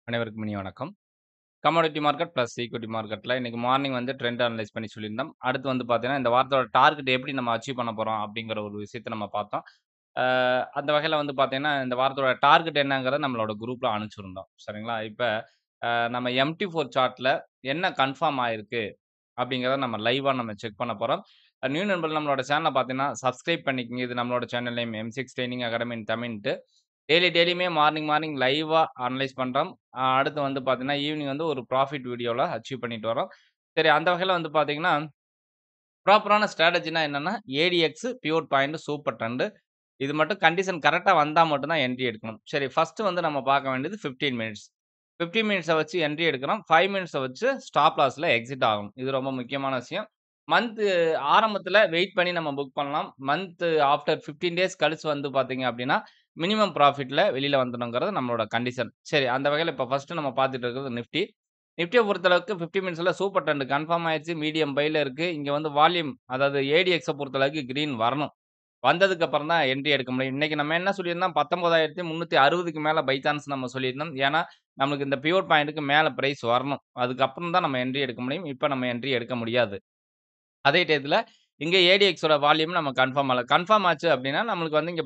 அனைவருக்கும் இனிய வணக்கம். கமாடிட்டி மார்க்கெட் பிளஸ் ஈக்விட்டி மார்க்கெட்ல இன்னைக்கு மார்னிங் வந்து ட்ரெண்ட் அனலைஸ் பண்ணி சொல்லியிருந்தோம். அடுத்து வந்து பார்த்தீங்கன்னா, இந்த வாரத்தோட டார்கெட் எப்படி நம்ம அச்சீவ் பண்ண போறோம் அப்படிங்கிற ஒரு விஷயத்த நம்ம பார்த்தோம். அ அந்த வகையில வந்து பார்த்தீங்கன்னா, இந்த வாரத்தோட டார்கெட் என்னங்கிறத நம்மளோட குரூப்ல அனுப்பிச்சிருந்தோம். சரிங்களா? இப்ப அ நம்ம எம்டி4 சார்ட்ல என்ன கன்ஃபார்ம் ஆயிருக்கு அப்படிங்கிறத நம்ம லைவா நம்ம செக் பண்ண போறோம். நியூ நண்பர்கள் நம்மளோட சேனல பார்த்தீங்கன்னா, சப்ஸ்கிரைப் பண்ணிக்கங்க. இது நம்மளோட சேனல் நேம் எம்6 ட்ரெய்னிங் அகாடமி இன் தமிழ்ன்ட்டு. டெய்லி டெய்லியுமே மார்னிங் மார்னிங் லைவா அனலைஸ் பண்றோம். அ அடுத்து வந்து பார்த்தீங்கன்னா, ஈவினிங் வந்து ஒரு ப்ராஃபிட் வீடியோல அச்சீவ் பண்ணிட்டு வரோம். சரி அந்த வகையில வந்து பார்த்தீங்கன்னா, ப்ராப்பரான ஸ்ட்ராட்டஜினா என்னன்னா, ADX, pure point, super trend. இது மட்டும் கண்டிஷன் கரெக்ட்டா வந்தா மட்டும் தான் என்ட்ரி எடுக்கணும். சரி ஃபர்ஸ்ட் வந்து நம்ம பார்க்க வேண்டியது 15 மினிட்ஸ். 15 மினிட்ஸ வச்சு என்ட்ரி எடுக்கிறோம். 5 மினிட்ஸ வச்சு ஸ்டாப் லாஸ்ல எக்ஸிட் ஆகணும். இது ரொம்ப முக்கியமான விஷயம். மந்த் ஆரம்பத்துல வெயிட் பண்ணி நம்ம புக் பண்ணலாம். மந்த் ஆஃப்டர் 15 டேஸ் கழிச்சு வந்து பார்த்தீங்க அப்படின்னா, மினிமம் ப்ராஃபிட்ல வெளியில வந்துடணுங்கிறது நம்மளோட கண்டிஷன். சரி அந்த வகையில இப்ப ஃபர்ஸ்ட் நம்ம பார்த்துட்டு இருக்கிறது நிஃப்டி. நிஃப்டிய பொறுத்தளவுக்கு 15 மினிட்ஸ்ல சூப்பர் ட்ரெண்ட் கன்ஃபார்ம் ஆயிருச்சு. மீடியம் பைல இருக்கு. இங்க வந்து வால்யூம் அதாவது ஏடிஎக்ஸ பொறுத்தளவுக்கு கிரீன் வரணும். வந்ததுக்கு அப்புறம் தான் என்ட்ரி எடுக்க முடியும். இன்னைக்கு நம்ம என்ன சொல்லியிருந்தோம் 19,360க்கு மேல பை சான்ஸ் நம்ம சொல்லியிருந்தோம். ஏன்னா, நமக்கு இந்த பியூர் பாயிண்ட்க்கு மேல பிரைஸ் வரணும். அதுக்கப்புறம் தான் நம்ம என்ட்ரி எடுக்க முடியும். இப்ப நம்ம என்ட்ரி எடுக்க முடியாது. அதே டயத்துல இங்க ஏடிஎக்ஸோட வால்யூம் நம்ம கன்ஃபார்ம் ஆகல. கன்ஃபார்ம் ஆச்சு அப்படின்னா, நம்மளுக்கு வந்து இங்க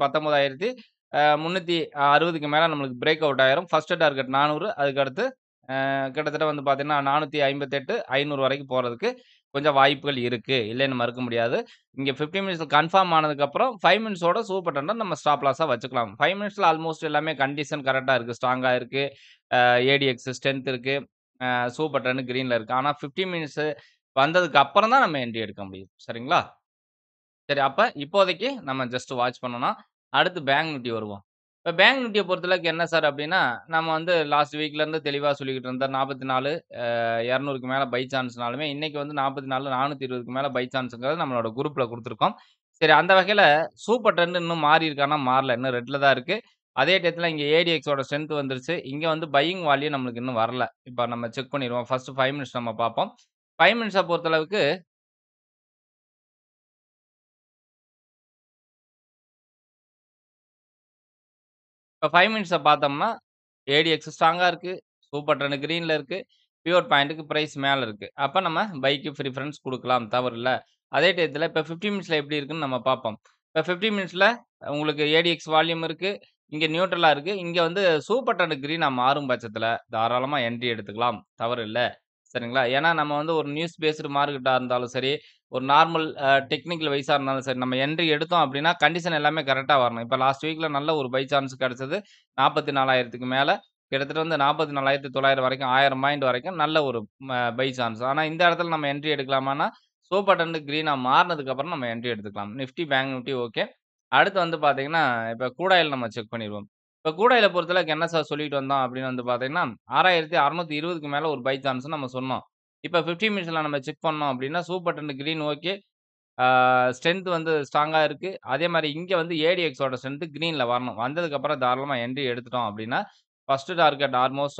19,360க்கு மேல நம்மளுக்கு பிரேக் அவுட் ஆயிரும். ஃபர்ஸ்ட் டார்கெட் 400 அதுக்கு அடுத்து அ கிட்டத்தட்ட வந்து பார்த்தீங்கன்னா, 458, 500 வரைக்கும் போறதுக்கு கொஞ்சம் வாய்ப்புகள் இருக்கு. இல்லைன்னு மறுக்க முடியாது. இங்க 15 மினிட்ஸ்ல கன்ஃபார்ம் ஆனதுக்கப்புறம் 5 மினிட்ஸோட சூப்பர் ட்ரெண்ட நம்ம ஸ்டாப் லாஸா வச்சுக்கலாம். 5 மினிட்ஸ்ல ஆல்மோஸ்ட் எல்லாமே கண்டிஷன் கரெக்ட்டா இருக்கு. ஸ்ட்ராங்கா இருக்கு. அ ஏடிஎக்ஸ் ஸ்ட்ரென்த் இருக்கு. அ சூப்பர் ட்ரெண்ட் கிரீன்ல இருக்கு. ஆனா 15 மினிட்ஸ் வந்ததுக்கு அப்புறம் தான் நம்ம என்ட்ரி எடுக்க முடியும். சரிங்களா? சரி அப்ப இப்போதைக்கு நம்ம ஜஸ்ட் வாட்ச் பண்ணணும். அடுத்து பேங்க் நிஃப்டி வருவோம். இப்ப பேங்க் நிஃப்டிய பொறுத்தளவுக்கு என்ன சார் அப்படின்னா, நம்ம வந்து லாஸ்ட் வீக்ல இருந்து தெளிவா சொல்லிக்கிட்டு இருந்தோம். 44 அ 200க்கு மேல பை சான்ஸ்னாலுமே, இன்னைக்கு வந்து 44, 420க்கு மேல பை சான்ஸ்ங்கிறது நம்மளோட குரூப்ல குடுத்துருக்கோம். சரி அந்த வகையில சூப்பர் ட்ரெண்ட் இன்னும் மாறி இருக்கான்னா மாறல. இன்னும் ரெட்ல தான் இருக்கு. அதே டயத்துல இங்க ஏடிஎக்ஸோட ஸ்ட்ரென்த் வந்துருச்சு. இங்க வந்து பையிங் வால்யூம் நம்மளுக்கு இன்னும் வரல. இப்ப நம்ம செக் பண்ணிருவோம். ஃபர்ஸ்ட் 5 மினிட்ஸ் நம்ம பார்ப்போம். 5 மினிட்ஸ பொறுத்தளவுக்கு இப்ப 5 மினிட்ஸ பார்த்தோம்னா, ஏடிஎக்ஸ் ஸ்ட்ராங்கா இருக்கு. சூப்பர் ட்ரெண்ட் கிரீன்ல இருக்கு. பியூர் பாயிண்ட்க்கு பிரைஸ் மேல இருக்கு. அப்ப நம்ம பைக்கு பிரிஃபரன்ஸ் குடுக்கலாம். தவறில்ல. அதே டயத்துல இப்ப 15 மினிட்ஸ்ல எப்படி இருக்குன்னு நம்ம பார்ப்போம். இப்ப 15 மினிட்ஸ்ல உங்களுக்கு ஏடிஎக்ஸ் வால்யூம் இருக்கு. இங்க நியூட்ரலா இருக்கு. இங்க வந்து சூப்பர் ட்ரெண்ட் கிரீனா மாறும் பட்சத்துல தாராளமா என்ட்ரி எடுத்துக்கலாம். தவறு இல்ல. சரிங்களா? ஏன்னா நம்ம வந்து ஒரு நியூஸ் பேஸ்டு மார்க்கெட்டா இருந்தாலும் சரி, ஒரு நார்மல் அ டெக்னிக்கல் வைஸா இருந்தாலும் சரி, நம்ம என்ட்ரி எடுத்தோம் அப்படின்னா, கண்டிஷன் எல்லாமே கரெக்ட்டா வரணும். இப்ப லாஸ்ட் வீக்ல நல்ல ஒரு பை சான்ஸ் கிடைச்சது. 44,000க்கு மேல கிட்டத்தட்ட வந்து 44,900 வரைக்கும் 1000 பாயிண்ட் வரைக்கும் நல்ல ஒரு ம பை சான்ஸ். ஆனா இந்த இடத்துல நம்ம என்ட்ரி எடுக்கலாமான்னா, சூப்பர் ட்ரெண்ட் கிரீனா மாறுனதுக்கு அப்புறம் நம்ம என்ட்ரி எடுத்துக்கலாம். Nifty, bank Nifty okay. அடுத்து வந்து பார்த்தீங்கன்னா, இப்ப க்ரூட் ஆயில் நம்ம செக் பண்ணிருவோம். இப்ப க்ரூட் ஆயில பொறுத்தளவுக்கு என்ன சார் சொல்லிட்டு வந்தோம் அப்படின்னு வந்து பார்த்தீங்கன்னா, 6,620க்கு மேல ஒரு பை சான்ஸ்ன்னு நம்ம சொன்னோம். இப்ப 15 மினிட்ஸ்ல நம்ம செக் பண்ணோம் அப்படின்னா, சூப்பர் ட்ரெண்ட் கிரீன் ஓகே. ஆ ஸ்ட்ரென்த் வந்து ஸ்ட்ராங்கா இருக்கு. அதே மாரி இங்க வந்து ஏடிஎக்ஸோட ஸ்ட்ரென்த் கிரீன்ல வரணும். வந்ததுக்கு அப்புறம் தாராளமா என்ட்ரி எடுத்துட்டோம் அப்படின்னா, ஃபர்ஸ்ட் டார்கெட் ஆல்மோஸ்ட்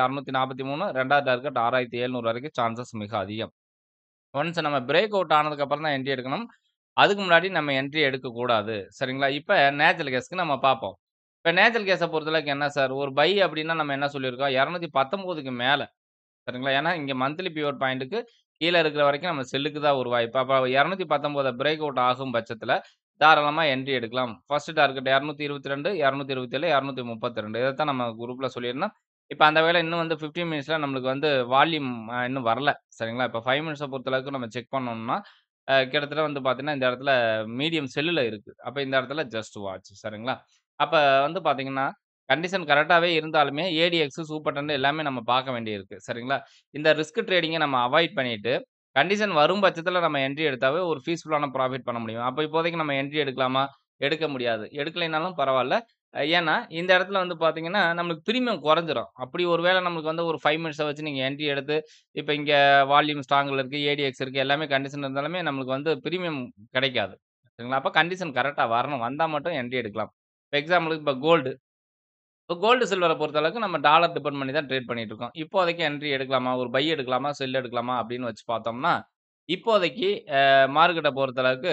6,643 2வது டார்கெட் 6,700 வரைக்கும் சான்சஸ் மிக அதிகம். ஒன்ஸ் நம்ம பிரேக் அவுட் ஆனதுக்கு அப்புறம் தான் என்ட்ரி எடுக்கணும். அதுக்கு முன்னாடி நம்ம என்ட்ரி எடுக்கக்கூடாது. சரிங்களா? இப்ப நேச்சுரல் கேஸ்க்கு நம்ம பார்ப்போம். இப்ப நேச்சுரல் கேஸ பொறுத்தளவுக்கு என்ன சார், ஒரு பை அப்படின்னா நம்ம என்ன சொல்லியிருக்கோம், 219க்கு மேல. சரிங்களா? ஏன்னா இங்க மந்த்லி பியூர் பாயிண்ட்க்கு கீழ இருக்கிற வரைக்கும் நம்ம செல்லுக்கு தான் ஒரு வாய்ப்பு. அப்ப 219 பிரேக் அவுட் ஆகும் பட்சத்துல தாராளமா என்ட்ரி எடுக்கலாம். ஃபர்ஸ்ட் டார்கெட் 222, 227, 232 இதத்தான் நம்ம குரூப்ல சொல்லியிருந்தோம். இப்ப அந்த வகையில இன்னும் வந்து 15 மினிட்ஸ்ல நம்மளுக்கு வந்து வால்யூம் அ இன்னும் வரல. சரிங்களா? இப்ப 5 மினிட்ஸ பொறுத்தளவுக்கு நம்ம செக் பண்ணோம்னா, அ கிட்டத்தட்ட வந்து பார்த்தீங்கன்னா, இந்த இடத்துல மீடியம் செல்லுல இருக்கு. அப்ப இந்த இடத்துல ஜஸ்ட் வாட்ச் சரிங்களா? அப்ப வந்து பார்த்தீங்கன்னா, கண்டிஷன் கரெக்ட்டாவே இருந்தாலுமே ஏடிஎக்ஸ், சூப்பர் ட்ரெண்ட் எல்லாமே நம்ம பார்க்க வேண்டியிருக்கு. சரிங்களா? இந்த ரிஸ்க் ட்ரேடிங்க நம்ம அவாய்ட் பண்ணிட்டு, கண்டிஷன் வரும் பட்சத்துல நம்ம என்ட்ரி எடுத்தாவே ஒரு பீஸ்ஃபுல்லான ப்ராஃபிட் பண்ண முடியும். அப்ப இப்போதைக்கு நம்ம என்ட்ரி எடுக்கலாமா? எடுக்க முடியாது. எடுக்கலைனாலும் பரவால்ல. அ ஏன்னா இந்த இடத்துல வந்து பார்த்தீங்கன்னா, நம்மளுக்கு பிரீமியம் குறைஞ்சிரும். அப்படி ஒரு வேள நம்மளுக்கு வந்து ஒரு 5 மினிட்ஸ வச்சு நீங்க என்ட்ரி எடுத்து, இப்ப இங்க வால்யூம் ஸ்ட்ராங்ல இருக்கு, ஏடிஎக்ஸ் இருக்கு, எல்லாமே கண்டிஷன் இருந்தாலுமே நம்மளுக்கு வந்து பிரீமியம் கிடைக்காது. சரிங்களா? அப்ப கண்டிஷன் கரெக்ட்டா வரணும். வந்தா மட்டும் என்ட்ரி எடுக்கலாம். இப்ப எக்ஸாம்பிளுக்கு இப்ப கோல்டு. இப்ப கோல்டு, சில்வர பொறுத்தளவுக்கு நம்ம டாலர் டிபெண்ட் பண்ணி தான் ட்ரேட் பண்ணிட்டு இருக்கோம். இப்போதைக்கு என்ட்ரி எடுக்கலாமா? ஒரு பை எடுக்கலாமா? செல் எடுக்கலாமா? அப்படின்னு வச்சு பார்த்தோம்னா, இப்போதைக்கு அ மார்க்கெட்ட பொறுத்தளவுக்கு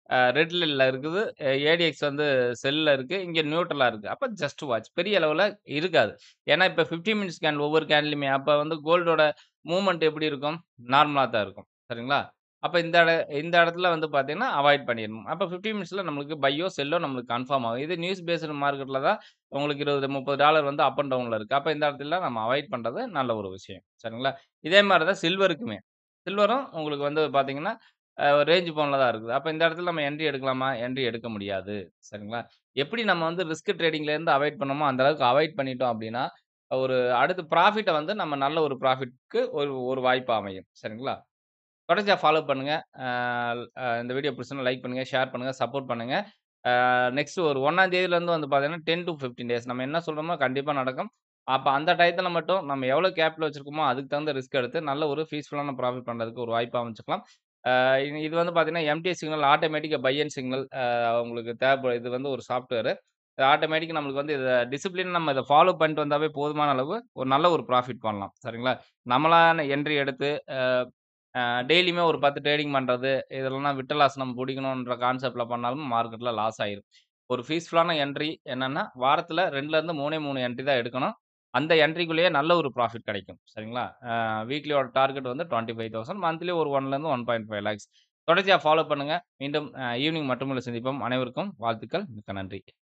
அ ரெட்ல இருக்குது. ஏடிஎக்ஸ் வந்து செல்ல இருக்கு. இங்க நியூட்ரலா இருக்கு. அப்ப ஜஸ்ட் வாட்ச். பெரிய அளவுல இருக்காது. ஏன்னா, இப்ப 15 மினிட்ஸ் கேண்டில் ஒவ்வொரு கேண்டிலுமே அப்ப வந்து கோல்டோட மூவ்மெண்ட் எப்படி இருக்கும்? நார்மலா தான் இருக்கும். சரிங்களா? அப்ப இந்த எட இந்த இடத்துல வந்து பார்த்தீங்கன்னா, அவாய்ட் பண்ணிறணும். அப்ப 15 மினிட்ஸ்ல நம்மளுக்கு பையோ, செல்லோ நம்மளுக்கு கன்ஃபார்ம் ஆகும். இது நியூஸ் பேஸ்டு மார்க்கெட்ல தான் உங்களுக்கு 20, 30 டாலர் வந்து அப் அண்ட் டவுன்ல இருக்கு. அப்ப இந்த இடத்துல நம்ம அவாய்ட் பண்றது நல்ல ஒரு விஷயம். சரிங்களா? இதே மாரி தான் சில்வருக்குமே. சில்வரும் உங்களுக்கு வந்து பார்த்தீங்கன்னா, அ ரேஞ்ச் பவுண்ட்ல தான் இருக்குது. அப்ப இந்த இடத்துல நம்ம என்ட்ரி எடுக்கலாமா? என்ட்ரி எடுக்க முடியாது. சரிங்களா? எப்படி நம்ம வந்து ரிஸ்க் ட்ரேடிங்லேருந்து அவாய்ட் பண்ணோமோ, அந்த அளவுக்கு அவாய்ட் பண்ணிட்டோம் அப்படின்னா, ஒரு அடுத்து ப்ராஃபிட்ட வந்து நம்ம நல்ல ஒரு ப்ராஃபிட்க்கு ஒரு ஒரு வாய்ப்பு அமையும். சரிங்களா? தொடர்ச்சியா ஃபாலோ பண்ணுங்க. அ அ இந்த வீடியோ பிடிச்சிருந்தா லைக் பண்ணுங்க, ஷேர் பண்ணுங்க, சப்போர்ட் பண்ணுங்க. அ நெக்ஸ்ட் ஒரு 1ஆம் தேதியிலருந்து வந்து பார்த்தீங்கன்னா, 10 டூ 15 டேஸ் நம்ம என்ன சொல்றோமோ கண்டிப்பா நடக்கும். அப்ப அந்த டயத்துல மட்டும் நம்ம எவ்வளோ கேப்பிட்டல் வச்சிருக்கோமோ, அதுக்கு தகுந்த ரிஸ்க் எடுத்து நல்ல ஒரு பீஸ்ஃபுல்லான ப்ராஃபிட் பண்றதுக்கு ஒரு வாய்ப்பா அமைச்சுக்கலாம். அ இது இது வந்து பார்த்தீங்கன்னா, எம்டி சிக்னல் ஆட்டோமேட்டிக்கா பை அண்ட் சிக்னல் அ உங்களுக்கு தேவைப்ப இது வந்து ஒரு சாஃப்ட்வேர். ஆட்டோமேட்டிக்கா நம்மளுக்கு வந்து இத டிசிப்ளின் நம்ம இத ஃபாலோ பண்ணிட்டு வந்தாவே போதுமான அளவு ஒரு நல்ல ஒரு ப்ராஃபிட் பண்ணலாம். சரிங்களா? நம்மளான என்ட்ரி எடுத்து அ அ டெய்லியுமே ஒரு 10 ட்ரேடிங் பண்றது, இதெல்லாம் விட்ட லாஸ் நம்ம புடிக்கணுன்ற கான்செப்ட்ல பண்ணாலும் மார்க்கெட்ல லாஸ் ஆயிரும். ஒரு பீஸ்ஃபுல்லான என்ட்ரி என்னன்னா, வாரத்துல 2லருந்து 3 3 என்ட்ரி தான் எடுக்கணும். அந்த என்ட்ரிக்குள்ளேயே நல்ல ஒரு ப்ராஃபிட் கிடைக்கும். சரிங்களா? அ வீக்லியோட டார்கெட் வந்து 25,000 மந்த்லி ஒரு 1லருந்து 1.5 லேக்ஸ். தொடர்ச்சியா ஃபாலோ பண்ணுங்க. மீண்டும் அ ஈவினிங் மற்றொரு சந்திப்போம். அனைவருக்கும் வாழ்த்துக்கள். மிக்க நன்றி.